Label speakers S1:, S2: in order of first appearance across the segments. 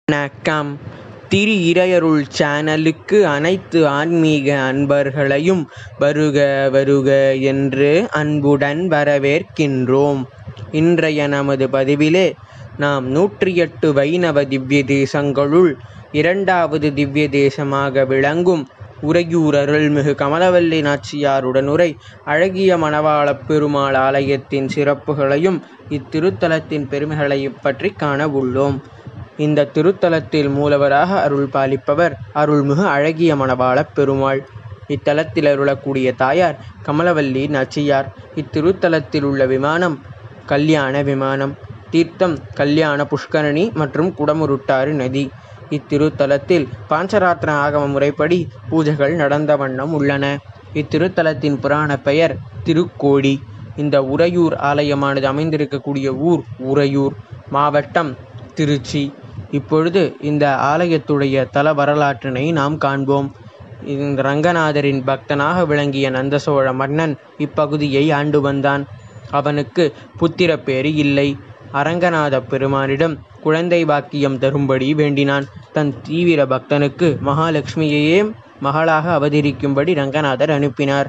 S1: வணக்கம் திரு இறையருள் சேனலுக்கு அனைத்து ஆன்மீக அன்பர்களையும் வருக வருக என்று அன்புடன் வரவேற்கின்றோம் இன்றைய நமது பதிவிலே நாம் நூற்றி எட்டு வைணவ திவ்ய தேசங்களுள் இரண்டாவது திவ்ய தேசமாக விளங்கும் உறையூர் அருள்மிகு கமலவல்லி நாச்சியாருடனுரை அழகிய மணவாளப் பெருமாள் ஆலயத்தின் சிறப்புகளையும் இத்திருத்தலத்தின் பெருமைகளையும் பற்றி காண உள்ளோம் இந்த திருத்தலத்தில் மூலவராக அருள் பாலிப்பவர் அருள்மிகு அழகிய மணவாளப் பெருமாள் இத்தலத்தில் அருளக்கூடிய தாயார் கமலவல்லி நாச்சியார் இத்திருத்தலத்தில் உள்ள விமானம் கல்யாண விமானம் தீர்த்தம் கல்யாண புஷ்கரணி மற்றும் குடமுருட்டாறு நதி இத்திருத்தலத்தில் பாஞ்சராத்திர ஆகம முறைப்படி பூஜைகள் நடந்த வண்ணம் உள்ளன இத்திருத்தலத்தின் புராண பெயர் திருக்கோடி இந்த உறையூர் ஆலயமானது அமைந்திருக்கக்கூடிய ஊர் உறையூர் மாவட்டம் திருச்சி இப்பொழுது இந்த ஆலயத்துடைய தல வரலாற்றினை நாம் காண்போம் இந்த ரங்கநாதரின் பக்தனாக விளங்கிய நந்தசோழ மன்னன் இப்பகுதியை ஆண்டு வந்தான் அவனுக்கு புத்திர பேறு இல்லை அரங்கநாத பெருமானிடம் குழந்தை பாக்கியம் தரும்படி வேண்டினான் தன் தீவிர பக்தனுக்கு மகாலட்சுமியையே மகளாக அவதரிக்கும்படி ரங்கநாதர் அனுப்பினார்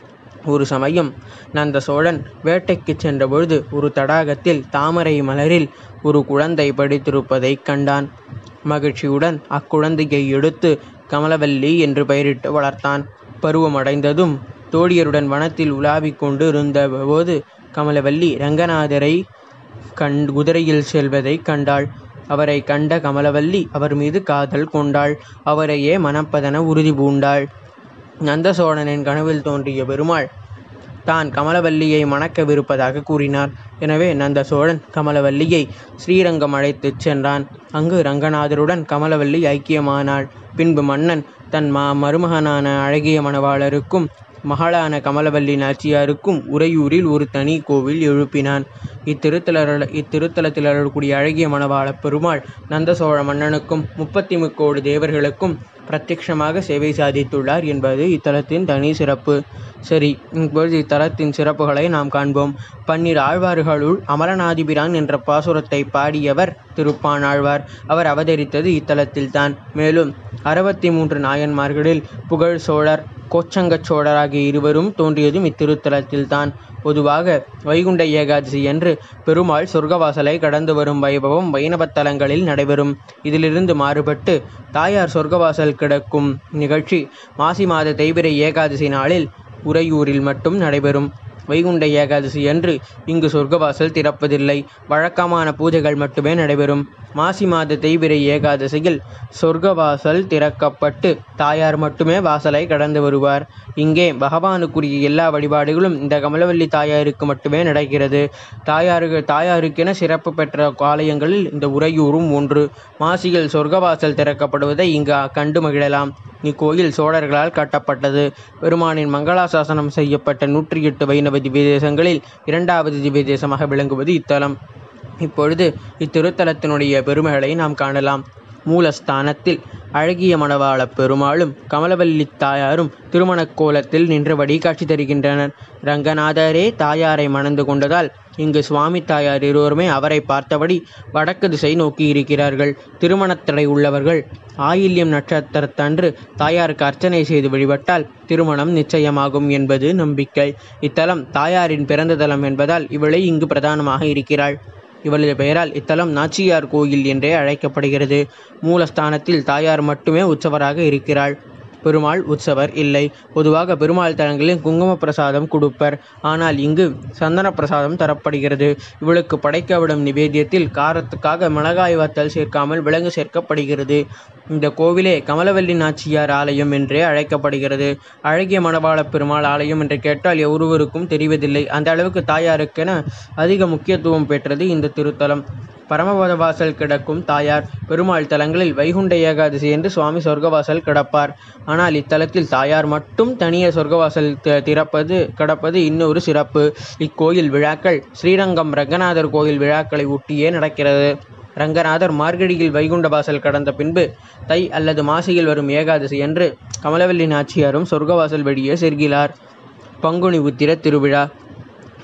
S1: ஒரு சமயம் நந்த சோழன் வேட்டைக்கு சென்றபொழுது ஒரு தடாகத்தில் தாமரை மலரில் ஒரு குழந்தை படித்திருப்பதைக் கண்டான் மகிழ்ச்சியுடன் அக்குழந்தையை எடுத்து கமலவல்லி என்று பெயரிட்டு வளர்த்தான் பருவமடைந்ததும் தோழியருடன் வனத்தில் உலாவிக் கொண்டு இருந்த போது கமலவல்லி ரங்கநாதரை கண் குதிரையில் செல்வதைக் கண்டாள் அவரை கண்ட கமலவல்லி அவர் மீது காதல் கொண்டாள் அவரையே மணப்பதென உறுதி பூண்டாள் நந்தசோழனின் கனவில் தோன்றிய பெருமாள் தான் கமலவல்லியை மணக்கவிருப்பதாக கூறினார் எனவே நந்த சோழன் கமலவல்லியை ஸ்ரீரங்கம் அழைத்துச் சென்றான் அங்கு ரங்கநாதருடன் கமலவல்லி ஐக்கியமானாள் பின்பு மன்னன் தன் மா மருமகனான அழகிய மணவாளருக்கும் மகளான கமலவல்லி நாச்சியாருக்கும் உறையூரில் ஒரு தனி கோவில் எழுப்பினான் இத்திருத்தல இத்திருத்தலத்தில் அருளக்கூடிய அழகிய மணவாளப் பெருமாள் நந்த சோழ மன்னனுக்கும் முப்பத்தி முக்கோடி தேவர்களுக்கும் பிரத்யட்சமாக சேவை சாதித்துள்ளார் என்பது இத்தலத்தின் தனி சிறப்பு சரி இப்பொழுது இத்தலத்தின் சிறப்புகளை நாம் காண்போம் பன்னிரு ஆழ்வார்களுள் அமரநாதிபிரான் என்ற பாசுரத்தை பாடியவர் திருப்பாணாழ்வார் அவர் அவதரித்தது இத்தலத்தில்தான் மேலும் அறுபத்தி மூன்று நாயன்மார்களில் புகழ் சோழர் கோச்சங்கச் சோழர் ஆகிய இருவரும் தோன்றியதும் இத்திருத்தலத்தில்தான் பொதுவாக வைகுண்ட ஏகாதசி என்று பெருமாள் சொர்க்கவாசலை கடந்து வரும் வைபவம் வைணவத் தலங்களில் நடைபெறும் இதிலிருந்து மாறுபட்டு தாயார் சொர்க்கவாசல் கிடக்கும் நிகழ்ச்சி மாசி மாத தேய்பிரை ஏகாதசி நாளில் உறையூரில் மட்டும் நடைபெறும் வைகுண்ட ஏகாதசி அன்று இங்கு சொர்க்கவாசல் திறப்பதில்லை வழக்கமான பூஜைகள் மட்டுமே நடைபெறும் மாசி மாத தேய்பிரை ஏகாதசியில் சொர்க்கவாசல் திறக்கப்பட்டு தாயார் மட்டுமே வாசலை கடந்து வருவார் இங்கே பகவானுக்குரிய எல்லா வழிபாடுகளும் இந்த கமலவல்லி தாயாருக்கு மட்டுமே நடக்கிறது தாயாருக்கு தாயாருக்கென சிறப்பு பெற்ற ஆலயங்களில் இந்த உறையூரும் ஒன்று மாசியில் சொர்க்கவாசல் திறக்கப்படுவதை இங்கு கண்டு மகிழலாம் இக்கோயில் சோழர்களால் கட்டப்பட்டது பெருமானின் மங்களாசாசனம் செய்யப்பட்ட நூற்றி எட்டு வைணவ திவ்ய தேசங்களில் இரண்டாவது திவ்ய தேசமாக விளங்குவது இத்தலம் இப்பொழுது இத்திருத்தலத்தினுடைய பெருமைகளை நாம் காணலாம் மூலஸ்தானத்தில் அழகிய மணவாள பெருமாளும் கமலவல்லி தாயாரும் திருமணக் கோலத்தில் நின்றபடி காட்சி தருகின்றனர் ரங்கநாதரே தாயாரை மணந்து கொண்டதால் இங்கு சுவாமி தாயார் இருவருமே அவரை பார்த்தபடி வடக்கு திசை நோக்கி இருக்கிறார்கள் திருமணத்தடை உள்ளவர்கள் ஆயில்யம் நட்சத்திரத்தன்று தாயாருக்கு அர்ச்சனை செய்து வழிபட்டால் திருமணம் நிச்சயமாகும் என்பது நம்பிக்கை இத்தலம் தாயாரின் பிறந்த தலம் என்பதால் இவளை இங்கு பிரதானமாக இருக்கிறாள் இவளது பெயரால் இத்தலம் நாச்சியார் கோயில் என்றே அழைக்கப்படுகிறது மூலஸ்தானத்தில் தாயார் மட்டுமே உற்சவராக இருக்கிறாள் பெருமாள் உற்சவர் இல்லை பொதுவாக பெருமாள் தலங்களில் குங்கும பிரசாதம் கொடுப்பர் ஆனால் இங்கு சந்தன பிரசாதம் தரப்படுகிறது இவளுக்கு படைக்கப்படும் நிவேத்தியத்தில் காரத்துக்காக மிளகாய் வத்தல் சேர்க்காமல் விலங்கு சேர்க்கப்படுகிறது இந்த கோவிலே கமலவல்லி நாச்சியார் ஆலயம் என்றே அழைக்கப்படுகிறது அழகிய மணவாள பெருமாள் ஆலயம் என்று கேட்டால் ஒருவருக்கும் தெரிவதில்லை அந்த அளவுக்கு தாயாருக்கென அதிக முக்கியத்துவம் பெற்றது இந்த திருத்தலம் பரமபத வாசல் கிடக்கும் தாயார் பெருமாள் தலங்களில் வைகுண்ட ஏகாதசி என்று சுவாமி சொர்க்கவாசல் கிடப்பார் ஆனால் இத்தலத்தில் தாயார் மட்டும் தனியே சொர்க்கவாசல் திறப்பது கிடப்பது இன்னொரு சிறப்பு இக்கோயில் விழாக்கள் ஸ்ரீரங்கம் ரங்கநாதர் கோயில் விழாக்களை ஒட்டியே நடக்கிறது ரங்கநாதர் மார்கழியில் வைகுண்ட வாசல் கடந்த பின்பு தை அல்லது மாசியில் வரும் ஏகாதசி என்று கமலவல்லி நாச்சியாரும் சொர்க்கவாசல் வெளியே செல்கிறார் பங்குனி உத்திர திருவிழா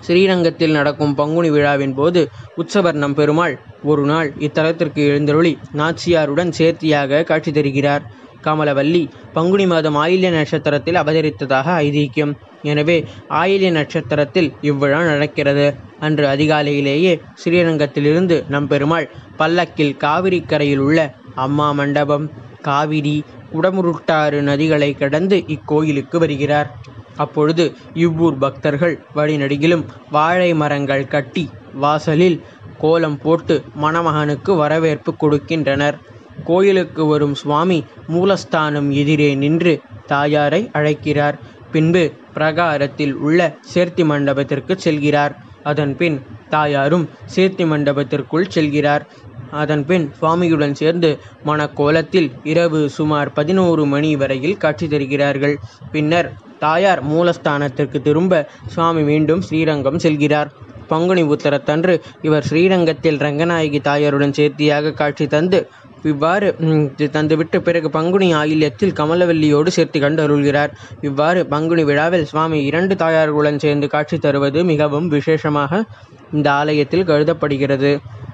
S1: ஸ்ரீரங்கத்தில் நடக்கும் பங்குனி விழாவின் போது உற்சவர் பெருமாள் ஒரு நாள் இத்தலத்திற்கு எழுந்தருளி நாச்சியாருடன் சேர்த்தியாக காட்சி தருகிறார் கமலவல்லி பங்குனி மாதம் ஆயில்ய நட்சத்திரத்தில் அவதரித்ததாக ஐதீகம் எனவே ஆயில்ய நட்சத்திரத்தில் இவ்விழா நடக்கிறது அன்று அதிகாலையிலேயே ஸ்ரீரங்கத்திலிருந்து நம்பெருமாள் பல்லக்கில் காவிரி கரையில் உள்ள அம்மா மண்டபம் காவிரி குடமுருட்டாறு நதிகளை கடந்து இக்கோயிலுக்கு வருகிறார் அப்பொழுது இவ்வூர் பக்தர்கள் வழிநடுகிலும் வாழை மரங்கள் கட்டி வாசலில் கோலம் போட்டு மணமகனுக்கு வரவேற்பு கொடுக்கின்றனர் கோயிலுக்கு வரும் சுவாமி மூலஸ்தானம் எதிரே நின்று தாயாரை அழைக்கிறார் பின்பு பிரகாரத்தில் உள்ள சேர்த்தி மண்டபத்திற்கு செல்கிறார் அதன்பின் தாயாரும் சேர்த்தி மண்டபத்திற்குள் செல்கிறார் அதன்பின் சுவாமியுடன் சேர்ந்து மணக்கோலத்தில் இரவு சுமார் பதினோரு மணி வரையில் காட்சி தருகிறார்கள் பின்னர் தாயார் மூலஸ்தானத்திற்கு திரும்ப சுவாமி மீண்டும் ஸ்ரீரங்கம் செல்கிறார் பங்குனி உத்தரத்தன்று இவர் ஸ்ரீரங்கத்தில் ரங்கநாயகி தாயாருடன் சேர்த்தியாக காட்சி தந்து இவ்வாறு தந்துவிட்டு பிறகு பங்குனி ஆயில்யத்தில் கமலவல்லியோடு சேர்த்து கண்டு அருள்கிறார் இவ்வாறு பங்குனி விழாவில் சுவாமி இரண்டு தாயார்களுடன் சேர்ந்து காட்சி தருவது மிகவும் விசேஷமாக இந்த ஆலயத்தில் கருதப்படுகிறது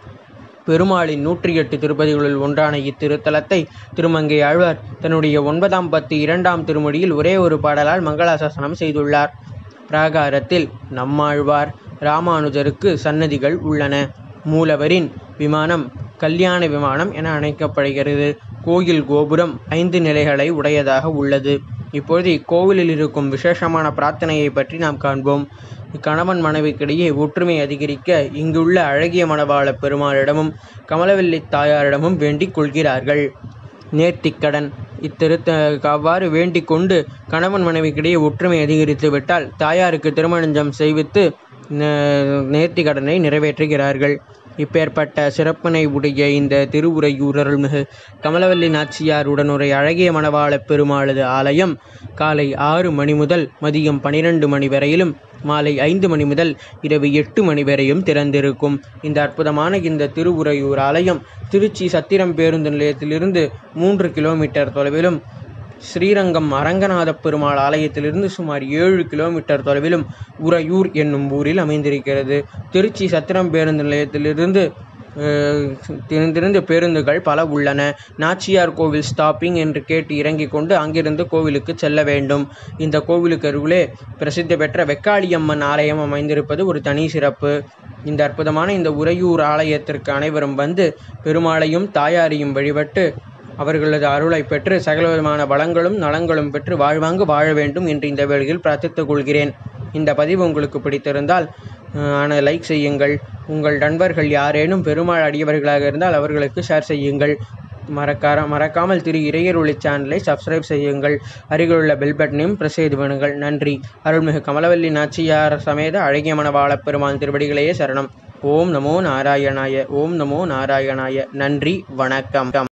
S1: பெருமாளின் நூற்றி எட்டு திருப்பதிகளில் ஒன்றான இத்திருத்தலத்தை திருமங்கை ஆழ்வார் தன்னுடைய ஒன்பதாம் பத்து இரண்டாம் திருமொழியில் ஒரே ஒரு பாடலால் மங்களாசாசனம் செய்துள்ளார் பிராகாரத்தில் நம்மாழ்வார் ராமானுஜருக்கு சன்னதிகள் உள்ளன மூலவரின் விமானம் கல்யாண விமானம் என அழைக்கப்படுகிறது கோயில் கோபுரம் ஐந்து நிலைகளை உடையதாக உள்ளது இப்பொழுது இக்கோவிலில் இருக்கும் விசேஷமான பிரார்த்தனையை பற்றி நாம் காண்போம் கணவன் மனைவிக்கிடையே ஒற்றுமை அதிகரிக்க இங்குள்ள அழகிய மணவாள பெருமாளிடமும் கமலவல்லி தாயாரிடமும் வேண்டிக் கொள்கிறார்கள் நேர்த்திக்கடன் இத்திருத்த அவ்வாறு வேண்டிக் கொண்டு கணவன் மனைவிக்கிடையே ஒற்றுமை அதிகரித்து விட்டால் தாயாருக்கு திருமணஞ்சம் செய்வித்து நேர்த்தி கடனை நிறைவேற்றுகிறார்கள் இப்பேற்பட்ட சிறப்பினை உடைய இந்த திருவுரையூர் அருள்மிகு கமலவல்லி நாச்சியார் உடனுரை அழகிய மணவாள பெருமாளது ஆலயம் காலை ஆறு மணி முதல் மதியம் பனிரெண்டு மணி வரையிலும் மாலை ஐந்து மணி முதல் இரவு எட்டு மணி வரையும் திறந்திருக்கும் இந்த அற்புதமான இந்த திருவுரையூர் ஆலயம் திருச்சி சத்திரம் பேருந்து நிலையத்திலிருந்து மூன்று கிலோமீட்டர் தொலைவிலும் ஸ்ரீரங்கம் அரங்கநாத பெருமாள் ஆலயத்திலிருந்து சுமார் ஏழு கிலோமீட்டர் தொலைவிலும் உறையூர் என்னும் ஊரில் அமைந்திருக்கிறது திருச்சி சத்திரம் பேருந்து நிலையத்திலிருந்து திறந்திருந்த பேருந்துகள் பல உள்ளன நாச்சியார் கோவில் ஸ்டாப்பிங் என்று கேட்டு இறங்கிக் கொண்டு அங்கிருந்து கோவிலுக்கு செல்ல வேண்டும் இந்த கோவிலுக்கு அருகிலே பிரசித்தி பெற்ற வெக்காளியம்மன் ஆலயம் அமைந்திருப்பது ஒரு தனி சிறப்பு இந்த அற்புதமான இந்த உறையூர் ஆலயத்திற்கு அனைவரும் வந்து பெருமாளையும் தாயாரையும் வழிபட்டு அவர்களது அருளை பெற்று சகலவிதமான வளங்களும் நலங்களும் பெற்று வாழ்வாங்கு வாழ வேண்டும் என்று இந்த வேளையில் பிரார்த்தித்துக் கொள்கிறேன் இந்த பதிவு உங்களுக்கு பிடித்திருந்தால் ஆனால் லைக் செய்யுங்கள் உங்கள் நண்பர்கள் யாரேனும் பெருமாள் அடியவர்களாக இருந்தால் அவர்களுக்கு ஷேர் செய்யுங்கள் மறக்கார மறக்காமல் திரு இறையருளி சேனலை சப்ஸ்கிரைப் செய்யுங்கள் அருகிலுள்ள பெல் பட்டனையும் பிரஸ் செய்து வேணுங்கள் நன்றி அருள்மிகு கமலவல்லி நாச்சியார் சமேத அழகிய மணவாள பெருமான் திருவடிகளையே சரணம் ஓம் நமோ நாராயணாய ஓம் நமோ நாராயணாய நன்றி வணக்கம்